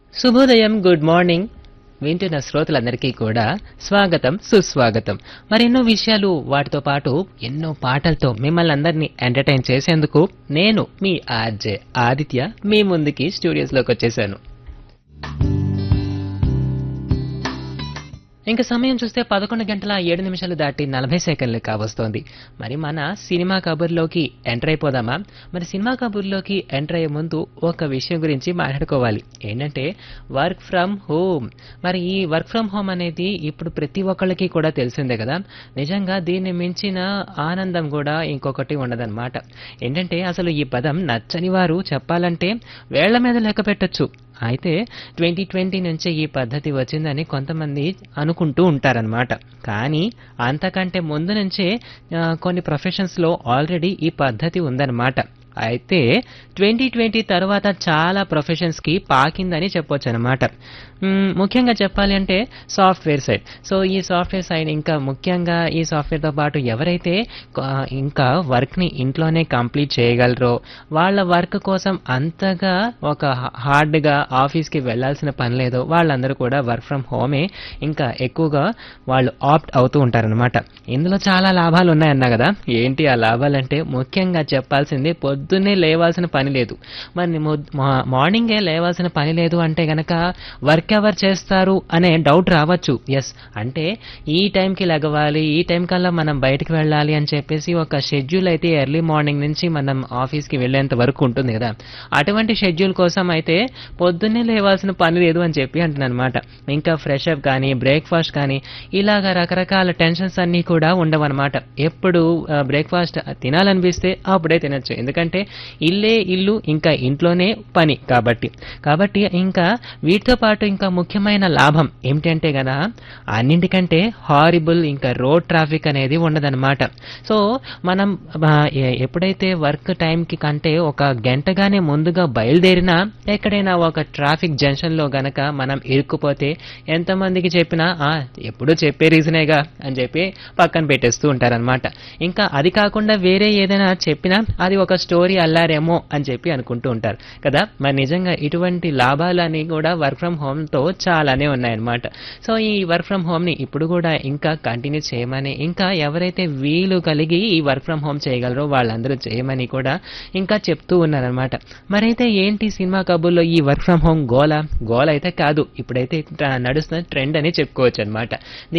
శుభోదయం good morning వింటున్న శ్రోతలందరికీ కూడా స్వాగతం సుస్వాగతం మరెన్నో విషయాలు వాటితో పాటు ఎన్నో పాటలతో మిమ్మల్ని అందరినీ ఎంటర్టైన్ చేసేందుకు నేను మీ ఆర్జే ఆదిత్య మీ ముందుకి స్టూడియోస్లోకి వచ్చేసాను ఇంకా సమయం చూస్తే పదకొండు గంటల ఏడు నిమిషాలు దాటి నలభై సెకండ్లు కావస్తోంది మరి మన సినిమా కబుర్లోకి ఎంటర్ అయిపోదామా మరి సినిమా కబుర్లోకి ఎంటర్ అయ్యే ముందు ఒక విషయం గురించి మాట్లాడుకోవాలి ఏంటంటే వర్క్ ఫ్రమ్ హోమ్ మరి ఈ వర్క్ ఫ్రమ్ హోమ్ అనేది ఇప్పుడు ప్రతి ఒక్కళ్ళకి కూడా తెలిసిందే కదా నిజంగా దీన్ని మించిన ఆనందం కూడా ఇంకొకటి ఉండదన్నమాట ఏంటంటే అసలు ఈ పదం నచ్చని వారు చెప్పాలంటే వేళ్ల మీద లెక్క పెట్టొచ్చు అయితే ట్వంటీ ట్వంటీ నుంచే ఈ పద్ధతి వచ్చిందని కొంతమంది అనుకుంటూ ఉంటారనమాట కానీ అంతకంటే ముందు నుంచే ఆ, కొన్ని ప్రొఫెషన్స్లో ఆల్రెడీ ఈ పద్ధతి ఉందన్నమాట అయితే ట్వంటీ ట్వంటీ తర్వాత చాలా ప్రొఫెషన్స్కి పాకిందని చెప్పొచ్చు అనమాట ముఖ్యంగా చెప్పాలి అంటే సాఫ్ట్వేర్ సైడ్ సో ఈ సాఫ్ట్వేర్ సైడ్ ఇంకా ముఖ్యంగా ఈ సాఫ్ట్వేర్తో పాటు ఎవరైతే ఆ, ఇంకా వర్క్ని ఇంట్లోనే కంప్లీట్ చేయగలరో వాళ్ళ వర్క్ కోసం అంతగా ఒక హార్డ్గా ఆఫీస్కి వెళ్ళాల్సిన పని లేదో వాళ్ళందరూ కూడా వర్క్ ఫ్రమ్ హోమే ఇంకా ఎక్కువగా వాళ్ళు ఆప్ట్ అవుతూ ఉంటారనమాట ఇందులో చాలా లాభాలు ఉన్నాయన్నా కదా ఏంటి ఆ లాభాలంటే ముఖ్యంగా చెప్పాల్సింది పొద్దున్నే లేవాల్సిన పని లేదు మరి మొద్- మా- మార్నింగే లేవాల్సిన పని లేదు అంటే గనక వర్క్ ఎవర్ చేస్తారు అనే డౌట్ రావచ్చు ఎస్ అంటే ఈ టైంకి లెగవాలి ఈ టైం కల్లా మనం బయటికి వెళ్ళాలి అని చెప్పేసి ఒక షెడ్యూల్ అయితే ఎర్లీ మార్నింగ్ నుంచి మనం ఆఫీస్కి వెళ్ళేంత వరకు ఉంటుంది కదా అటువంటి షెడ్యూల్ కోసం అయితే పొద్దున్నే లేవాల్సిన పని లేదు అని చెప్పి అంటున్నాను అనమాట ఇంకా ఫ్రెష్ అప్ కానీ బ్రేక్ఫాస్ట్ కానీ ఇలాగ రకరకాల టెన్షన్స్ అన్నీ కూడా ఉండవన్నమాట ఎప్పుడు బ్రేక్ఫాస్ట్ తినాలనిపిస్తే అప్పుడే తినచ్చు ఎందుకంటే ఇల్లే ఇల్లు ఇంకా ఇంట్లోనే పని కాబట్టి కాబట్టి ఇంకా వీటితో పాటు ఇంకా ముఖ్యమైన లాభం ఏమిటంటే గదా అన్నింటికంటే హారిబుల్ ఇంకా రోడ్ ట్రాఫిక్ అనేది ఉండదన్నమాట సో మనం ఆ, ఎ- ఎప్పుడైతే వర్క్ టైంకి కంటే ఒక గంటగానే ముందుగా బయలుదేరినా ఎక్కడైనా ఒక ట్రాఫిక్ జంక్షన్లో గనక మనం ఇరుక్కుపోతే ఎంతమందికి చెప్పినా "ఆ, ఎప్పుడూ చెప్పే రీజనేగా అని చెప్పి పక్కన పెట్టేస్తూ ఉంటారనమాట ఇంకా అది కాకుండా వేరే ఏదైనా చెప్పినా అది ఒక స్టోరీ అల్లారేమో అని చెప్పి అనుకుంటూ ఉంటారు కదా మరి నిజంగా ఇటువంటి లాభాలని కూడా వర్క్ ఫ్రమ్ హోమ్తో చాలానే ఉన్నాయన్నమాట సో ఈ వర్క్ ఫ్రమ్ హోమ్ని ఇప్పుడు కూడా ఇంకా కంటిన్యూ చేయమని ఇంకా ఎవరైతే వీలు కలిగి ఈ వర్క్ ఫ్రమ్ హోమ్ చేయగలరో వాళ్ళందరూ చేయమని కూడా ఇంకా చెప్తూ ఉన్నారనమాట మరైతే ఏంటి సినిమా కబుర్లో ఈ వర్క్ ఫ్రమ్ హోమ్ గోల గోల అయితే కాదు ఇప్పుడైతే ట్ర- నడుస్తున్న ట్రెండ్ అని చెప్పుకోవచ్చు అనమాట